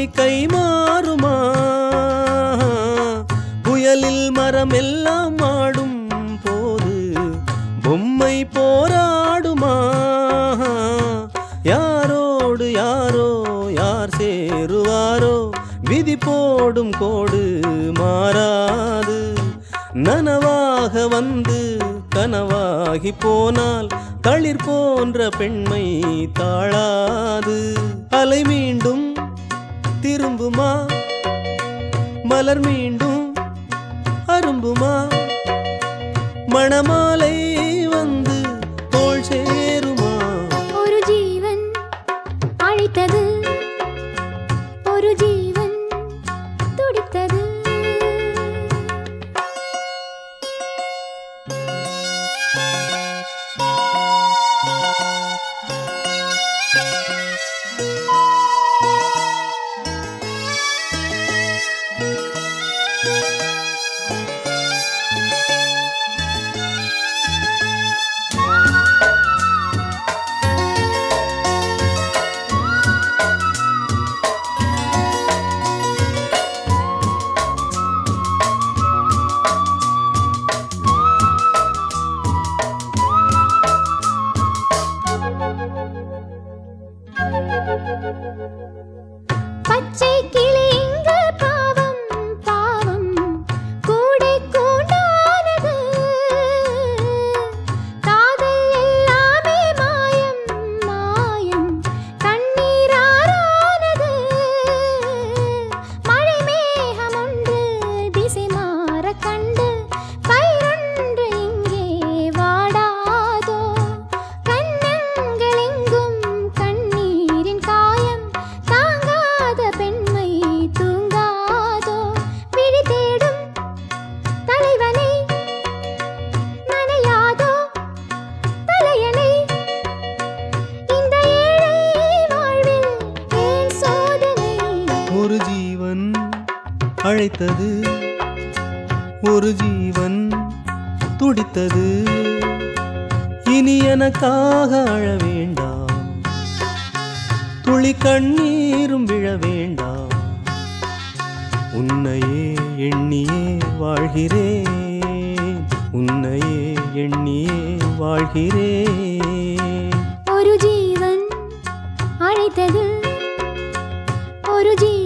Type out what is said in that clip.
கை மாறுமா புயலில் மரமெல்லாம் ஆடும் போது பொம்மை போராடுமா யாரோடு யாரோ யார் சேருவாரோ விதி போடும் கோடு மாறாது நனவாக வந்து கனவாகி போனால் தளிர் போன்ற பெண்மை தாழாது அலை மீண்டும் திரும்புமா மலர் மீண்டும் அரும்புமா மணமாலை வந்து தோள் சேருமா ஒரு ஜீவன் அழைத்தது ஒரு ஜீவன் துடித்தது பச்சை கிளி இங்கு பாவம் பாவம் கூடை கூண்டானது காதல் எல்லாமே மாயம் மாயம் கண்ணீரானது மழை மேகம் ஒன்று திசை மாற கண்டு பயிரொன்று இங்கே வாடாதோ கண்ணங்கள் எங்கும் கண்ணீரின் காயம் தாங்காத பெண்மை தூங்காதோ விழி தேடும் தலைவனை நனையாதோ தலையணை இந்த ஏழை வாழ்வில் ஏன் சோதனை ஒரு ஜீவன் அழைத்தது ஒரு ஜீவன் துடித்தது இனி எனக்காக அழ வேண்டாம் துளி கண்ணீரும் விழ வேண்டாம் உன்னையே எண்ணியே வாழ்கிறேன் உன்னையே எண்ணியே வாழ்கிறேன் ஒரு ஜீவன் அழைத்தது ஒரு ஜீவன்